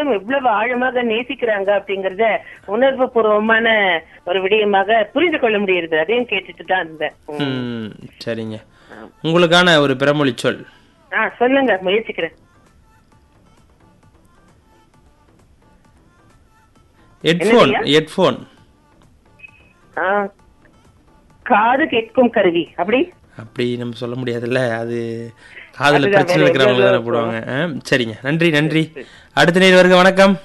மட்டும் எவ்வளவு ஆழமாக நேசிக்கிறாங்க அப்படிங்கறத உணர்வு பூர்வமான ஒரு விடயமாக புரிந்து கொள்ள முடியுது அதையும் கேட்டுட்டு தான் இருந்தேன் ம். ம் சரிங்க உங்களுக்கான ஒரு பிறமொழி சொல் ஆ சொல்லுங்க முயற்சிக்கிறேன் ஹெட்ஃபோன் என்னதுய்யா? ஹெட்ஃபோன் ஆ, காது கேட்கும் கருவி அப்படி அப்படி நம்ம சொல்ல முடியாதுல்ல அது காதுல அதுதான் பிரச்சனை வேற இருக்கிறவங்க தானே எங்கேயாவது போடுவாங்க ஆ, சரிங்க நன்றி நன்றி அடுத்த நேர் வருக வணக்கம்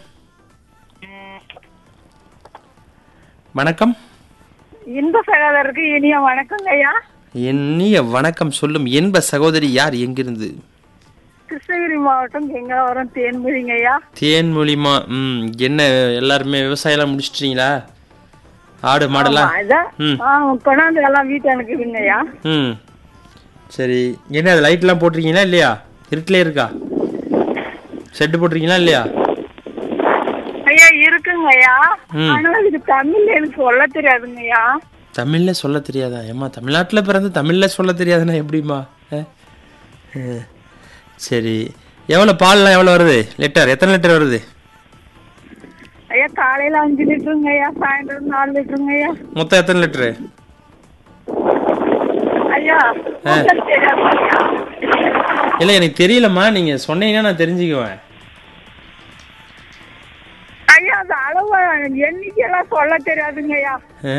வணக்கம் இன்ப சகோதரருக்கு இனிய வணக்கங்க ஐயா இனிய வணக்கம் சொல்லும் என்ப சகோதரி யார் எங்கிருந்து கிருஷ்ணகிரி மாவட்டம் கெங்காவரம் தேன்மொழிங்க ஐயா தேன்மொழிமா ம் என்ன எல்லாருமே விவசாயம்லாம் முடிச்சிட்டீங்களா ஆடு மாடெல்லாம் அதான் ம் ஆ, கொண்டாந்து எல்லாம் வீட்டு அனுப்புவீங்க ஐயா ம் சரி என்ன அது லைட்லாம் போட்டிருக்கீங்களா இல்லையா இருட்டிலே இருக்கா செட்டு போட்டிருக்கீங்களா இல்லையா ஐயா இருக்குங்க ஐயா ம். ஆனா இதுக்கு தமிழ்ல எனக்கு சொல்ல தெரியாதுங்க ஐயா தமிழ்ல சொல்ல தெரியாதா ஏம்மா தமிழ்நாட்டில் பிறந்து தமிழ்ல சொல்ல தெரியாதுன்னா எப்படிம்மா ஆ? ஆ. சரி எவ்வளோ பால்லாம் எவ்வளோ வருது லிட்டர் எத்தனை லிட்டர் வருது ஐயா காலையில அஞ்சு லிட்டருங்க ஐயா சாயந்தரம் நாலு லிட்டருங்க ஐயா மொத்தம் எத்தனை லிட்டரு ஐயா உங்களுக்கு தெரியாதுங்க ஐயா இல்லை எனக்கு தெரியலம்மா நீங்கள் சொன்னீங்கன்னா நான் தெரிஞ்சுக்குவேன் ஐயா அது அளவு எண்ணிக்கையெல்லாம் சொல்ல தெரியாதுங்க ஐயா ஆ?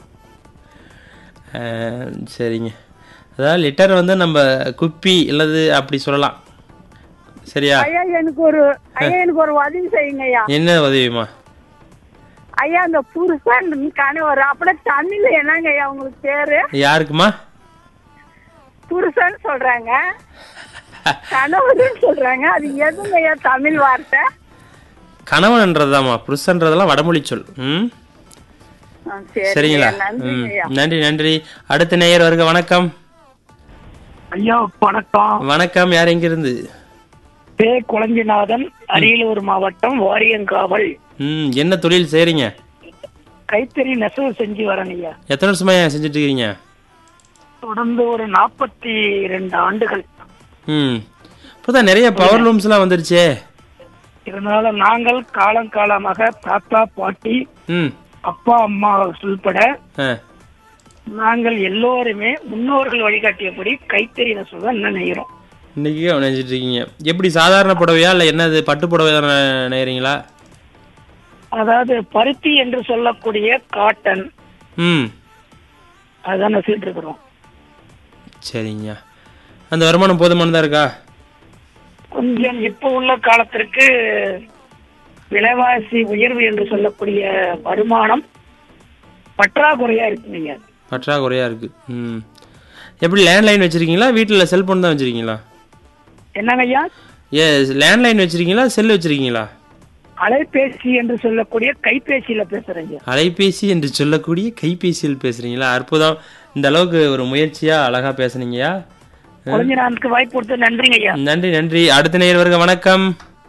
ஆ, சரிங்க அதாவது லிட்டர் வந்து நம்ம குப்பி இல்லது அப்படி சொல்லலாம் சரியா ஐயா எனக்கு ஒரு ஐயா எனக்கு ஒரு உதவி செய்யுங்க ஐயா என்ன உதவிமா ஐயா அந்த புருஷன் கணவர் அப்படியே தமிழ்ல என்னங்க ஐயா உங்களுக்கு பேரு யாருக்குமா புருஷன் சொல்றாங்க கணவர்னு சொல்றாங்க அது எதுங்க ஐயா தமிழ் வார்த்தை கணவன்ன்றதாம்மா புருஷன்றதெல்லாம் வடமொழி சொல் ம் ஆ, சரி சரிங்களா ஐயா, நன்றிங்க ம் ஐயா நன்றி நன்றி அடுத்த நேயர் வருக வணக்கம் ஐயா வணக்கம் வணக்கம் யார் எங்கிருந்து பே குழஞ்சிநாதன் அரியலூர் மாவட்டம் வாரியங்காவல் ம் என்ன தொழில் செய்றீங்க கைத்தறி நெசவு செஞ்சு வரேன் ஐயா எத்தனை வருஷமா செஞ்சுட்டு இருக்கீங்க தொடர்ந்து ஒரு நாற்பத்தி ரெண்டு ஆண்டுகள் ம் இப்போதான் நிறைய பவர் லூம்ஸ்லாம் வந்துருச்சே இதனால நாங்கள் காலம் காலமாக தாத்தா பாட்டி ம் அப்பா அம்மா உள்பட ஆ நாங்கள் எல்லோருமே முன்னோர்கள் வழிகாட்டியபடி கைத்தறி நெசவு தான் இன்னும் நெய்கிறோம் இன்னைக்கு நினைச்சிட்டு இருக்கீங்க எப்படி சாதாரண புடவையா இல்லை என்னது பட்டு புடவை தானே நெய்கிறீங்களா அதாவது பருத்தி என்று சொல்லக்கூடிய காட்டன் ம் அதுதான் நெசிட்டு இருக்கிறோம் சரிங்க அந்த வருமானம் போதுமானதா இருக்கா கொஞ்சம் இப்போ உள்ள காலத்திற்கு விலைவாசி உயர்வு என்று சொல்லக்கூடிய வருமானம் பற்றாக்குறையா இருக்குங்க பற்றாக்குறையா இருக்கு ம் எப்படி லேண்ட்லைன் வச்சிருக்கீங்களா வீட்டில் செல்போன் தான் வச்சிருக்கீங்களா என்னங்க ஐயா ஏ லேண்ட்லைன் வச்சிருக்கீங்களா செல் வச்சிருக்கீங்களா அலைபேசி என்று சொல்லக்கூடிய கைபேசியில பேசுறேங்க அலைபேசி என்று சொல்லக்கூடிய கைபேசியில் பேசுறீங்களா அற்புதம் இந்த அளவுக்கு ஒரு முயற்சியா அழகா பேசுனீங்கயா குழந்தை நாளுக்கு வாய்ப்பு கொடுத்து நன்றிங்க ஐயா நன்றி நன்றி அடுத்த நேயர் வருக வணக்கம்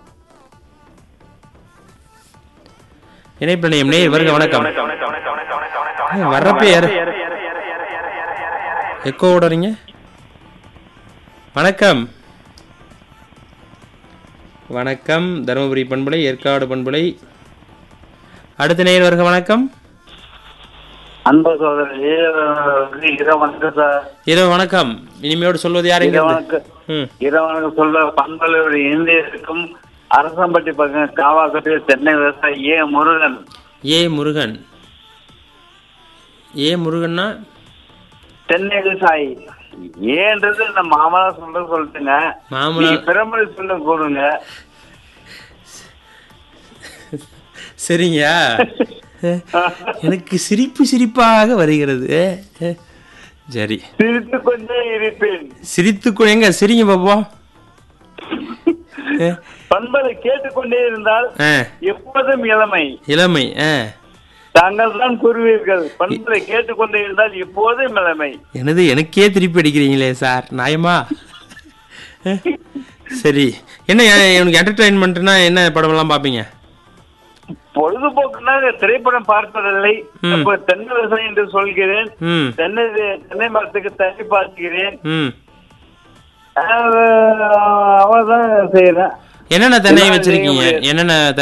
இணைப்பு நிலையம் நேயர் வருக வணக்கம் ஏ, வர்றப்ப யாரு எக்கோ ஓடுறீங்க வணக்கம் வணக்கம் தருமபுரி பண்பலை ஏற்காடு பண்பலை அடுத்த நேயர் வருக வணக்கம் அன்பு சோதரி இரவனுக்கு சார் இரவு வணக்கம் இனிமையோடு சொல்வது யார் எங்க இரவனுக்கு ம் இரவனுக்கு சொல்ல பண்பலையோட இந்தியருக்கும் அரசம்பட்டி பக்கம் காவாக்கட்டி சென்னை விவசாயி ஏ முருகன் ஏ முருகன் ஏ முருகன்னா சென்னை விவசாயி ஏன்றது இந்த மாமலா சொல்ற சொல்லிட்டுங்க மாமலா நீங்க பிரமணி சொல்ல கூடுங்க சரிங்க எனக்கு சிரிப்பு சிரிப்பாக வருகிறது சரி சிரித்து கொண்டே இருப்பேன் சிரித்து எங்க சிரிங்க பாப்போம் பண்பலை கேட்டுக்கொண்டே இருந்தால் ஆ, எப்போதும் இளமை இளமை ஆ தாங்கள் தான் கூறுவீர்கள் பண்பலை கேட்டுக்கொண்டே இருந்தால் எப்போதும் இளமை எனது எனக்கே திருப்பி அடிக்கிறீங்களே சார் நியாயமா சரி என்ன எனக்கு என்டர்டைன்மெண்ட்னா என்ன படமெல்லாம் பார்ப்பீங்க பொழுதுபோக்குனா திரைப்படம் பார்ப்பதில்லை ம். அப்ப தென்னை விவசாயம் என்று சொல்கிறேன் ம் தென்னை தென்னை மரத்துக்கு தண்ணி பார்க்கிறேன் ம் அவ்வளவுதான் செய்யறேன் என்னென்ன தென்னை எல்லாம் வச்சிருக்கீங்க செய்ய முடியாது. என்னென்ன